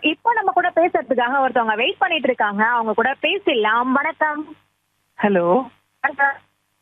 இப்போ நம்ம கூட பேசுறதுக்காக ஒருத்தவங்க வெயிட் பண்ணிட்டு இருக்காங்க அவங்க கூட பேசிடலாம் வணக்கம் ஹலோ வணக்கம்.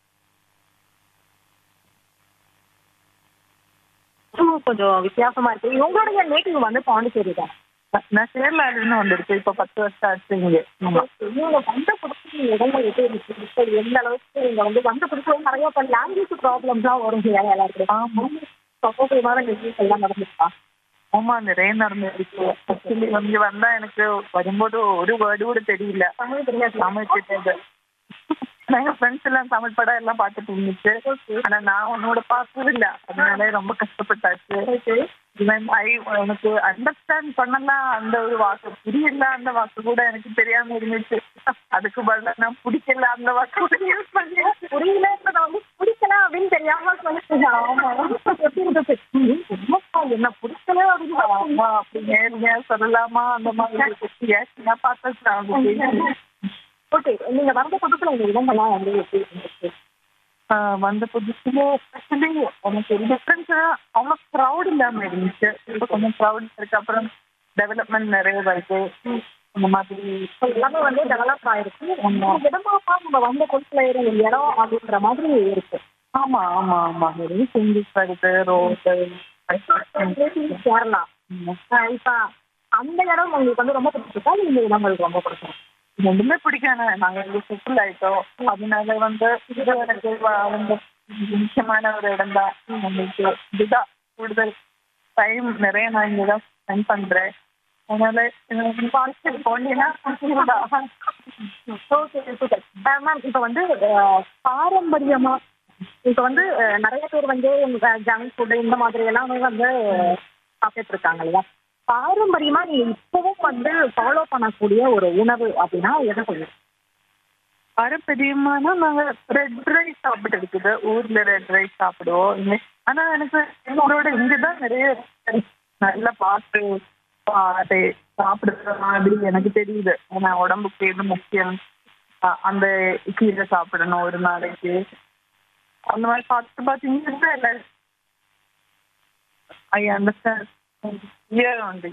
ம், கொஞ்சம் வித்தியாசமா இருக்கு உங்களுடைய நேட்டிவ் வந்து பாண்டிச்சேரி தான் நான் கேரளாவிலிருந்து வந்திருக்கேன் இப்போ பத்து வருஷம் ஆச்சு இங்கே ஆமா நீங்க வந்த புதுசு இடங்கள் எப்படி இருக்கு இப்போ எந்த அளவுக்கு நீங்க வந்து வந்த புதுசுல நிறைய இப்போ லாங்குவேஜ் ப்ராப்ளம்ஸ்லாம் வரும் இல்லையா எல்லாருக்கும் ஆமா. சப்போர்ட்டிவான நிகழ்ச்சிகள் எல்லாம் நடந்துருக்கா ஆமா நிறைய நடந்துருக்கு ஆக்சுவலி இங்க வந்தா எனக்கு வரும்போது ஒரு வேர்டு கூட தெரியல தமிழ் தெரியாது தமிழ் கிட்டது நாங்க ஃப்ரெண்ட்ஸ் எல்லாம் தமிழ் படம் எல்லாம் பார்த்துட்டு இருந்துச்சு ஆனா நான் உன்னோட பார்த்தது இல்ல அதனால ரொம்ப கஷ்டப்பட்டாச்சு ஈவன் ஐ எனக்கு அண்டர்ஸ்டாண்ட் பண்ணலாம் அந்த ஒரு வாக்கு புரியல அந்த வாக்கு கூட எனக்கு தெரியாம இருந்துச்சு அதுக்கு பதிலா நான் பிடிக்கல அந்த வாக்கு கூட யூஸ் பண்ணேன் புரியலன்றத வந்து பிடிக்கல அப்படின்னு தெரியாம சொல்லிட்டு ஆமா எப்படி இருந்துச்சு ம், என்னப்பா, என்ன பிடிக்கல அப்படின்னு ஆமா அப்படி நேர்மையா சொல்லலாமா அந்த மாதிரி Yes, நான் பார்த்தேன் ஓகே நீங்க வந்த புதுசுல உங்க இடங்கள்லாம் வந்து எப்படி இருந்துச்சு வந்த புதுசுல ஆக்சுவலி எனக்கு டிஃப்ரென்ஸ் அவ்வளோ க்ரௌட் இல்லாம இருந்துச்சு இப்போ கொஞ்சம் க்ரௌட் இருக்கு அப்புறம் டெவலப்மெண்ட் நிறைய வருது அந்த மாதிரி So, எல்லாமே வந்து டெவலப் ஆயிருக்கு இந்த இடமாப்பா நம்ம வந்த புதுசுல இருந்த இடம் அப்படின்ற மாதிரி இருக்கு ஆமா ஆமா ஆமா நிறைய சேஞ்சஸ் வருது ரோடு கேரளா ஆஹ் இப்ப அந்த இடம் உங்களுக்கு வந்து ரொம்ப பிடிச்சிருக்கா இல்ல இந்த இடம் உங்களுக்கு ரொம்ப பிடிக்கும் ரெண்டுமே பிடிக்காது நாங்க இங்க செட்டில் ஆயிட்டோம் அதனால வந்து இது எனக்கு வ- ரொம்ப முக்கியமான ஒரு இடம் தான் நம்மளுக்கு இதுதான் கூடுதல் டைம் நிறைய நான் இங்க தான் ஸ்பெண்ட் பண்றேன் அதனால எனக்கு பாலிசி போனீங்கன்னா ஓகே சூப்பர் மேம் இப்போ வந்து அஹ், பாரம்பரியமா இப்போ வந்து அஹ், நிறைய பேர் வந்து ஜங்க் ஃபுட் இந்த மாதிரி எல்லாமே வந்து சாப்பிட்டு இருக்காங்க இல்லையா பாரம்பரியமா நீங்க இப்பவும் வந்து ஃபாலோ பண்ணக்கூடிய ஒரு உணவு அப்படின்னா எதை சொல்லுங்க பாரம்பரியமான நாங்க ரெட் ரைஸ் சாப்பிட்டு இருக்குது ஊர்ல ரெட் ரைஸ் சாப்பிடுவோம் இங்க ஆனா எனக்கு எங்களோட இங்கதான் நிறைய நல்லா பார்த்து அதை சாப்பிடுற மாதிரி எனக்கு தெரியுது ஏன்னா உடம்புக்கு எது முக்கியம் அ- அந்த கீரை சாப்பிடணும் ஒரு நாளைக்கு அந்த மாதிரி பார்த்து பார்த்தீங்கன்னா இல்லை ஐ அண்டர்ஸ்டாண்ட் இயர் வந்து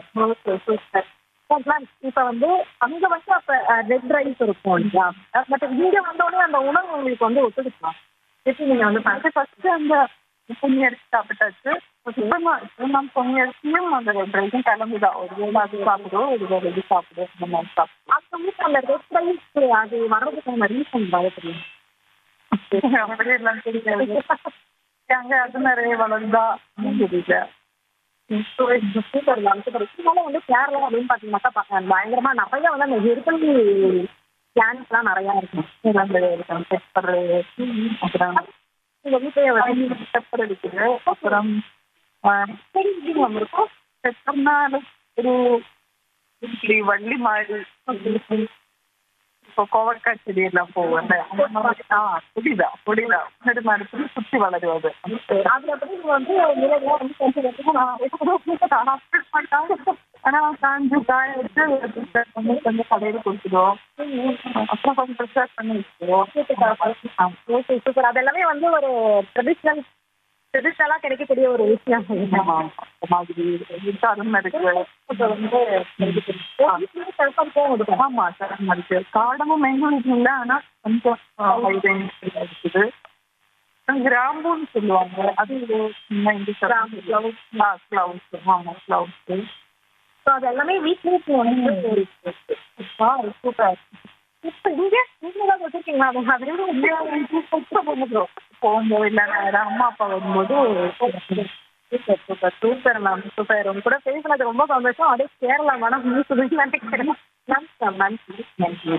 மேம் இப்போ வந்து அங்க வந்து அப்ப ரெட் ரைஸ் இருக்கும் இல்லையா பட் இங்க வந்தோடனே அந்த உணவு உங்களுக்கு வந்து ஒத்துக்குமா எப்படி நீங்க வந்து அது ஃபர்ஸ்ட் அந்த பொன்னி அரிசி சாப்பிட்டாச்சு இப்போ நான் இப்போ நான் பொன்னி அரிசியும் அந்த ரெட் ரைஸும் கிளம்புதான் ஒரு வேளை அது சாப்பிடுவோம் ஒரு வேளை இது சாப்பிடுவோம் இந்த மாதிரி சாப்பிடுவோம் அந்த வீட்டு அந்த ரெட் ரைஸ் அது வர்றதுக்கான ரீசன் தெரியும் அப்படியே எல்லாம் தெரியாது அங்க அது நிறைய வளர்ந்தா தெரியல சூப்பர் மேம் சூப்பர் இதனால வந்து கேரளா அப்படின்னு பார்த்தீங்கன்னாக்கா ப- பயங்கரமா நிறைய வந்து அந்த ஹெர்பல் பிளான்ஸ்லாம் நிறைய இருக்கும் அந்த பெப்பர் அப்புறம் உங்க வீட்லயே வந்து பெப்பர் இருக்குது அப்புறம் செடி ஒன்று இருக்கும் பெப்பர்னா ஒரு இப்படி வள்ளி மாதிரி இப்போ கோவக்காய் செடி எல்லாம் போகும் அந்த மாதிரி ஆ புடிதா புடிதா முன்னாடி மரத்துல சுத்தி வளருவது அதுல எப்படி நீங்க வந்து நிலையா வந்து கொஞ்சம் எடுத்து நான் ஆனா காஞ்சு காய வச்சு ப்ரிப்பேர் பண்ணி கொஞ்சம் கடையில் கொடுத்துடுவோம் அப்புறம் கொஞ்சம் ப்ரிப்பேர் பண்ணி வச்சுருவோம் ஓகே சூப்பர் அது எல்லாமே வந்து ஒரு ட்ரெடிஷ்னல் ட்ரெடிஷ்னலா கிடைக்கக்கூடிய ஒரு விஷயம் ஆமா அந்த மாதிரி விசாரம் இருக்கு இப்போ வந்து கிடைக்கும் ஆமா சரம் இருக்கு காடமும் எங்க வீட்டுல இல்ல ஆனா கொஞ்சம் ஹைவேன் இருக்குது கிராம்புன்னு சொல்லுவாங்க அது இந்த கிளவுஸ் ஆமா கிளவுஸ் ஸோ அது எல்லாமே வீக்லி வந்து சூப்பர் இப்போ இங்கே நீங்க தான் வச்சிருக்கீங்களா அது அதுலேயும் போகும்போது இல்ல நான் அம்மா அப்பா வரும்போது super super super ma'am super உங்க கூட பேசுனது ரொம்ப சந்தோஷம் அதே கேரளா மனம் நினைக்கிறேன் நன்றி நன்றி நன்றி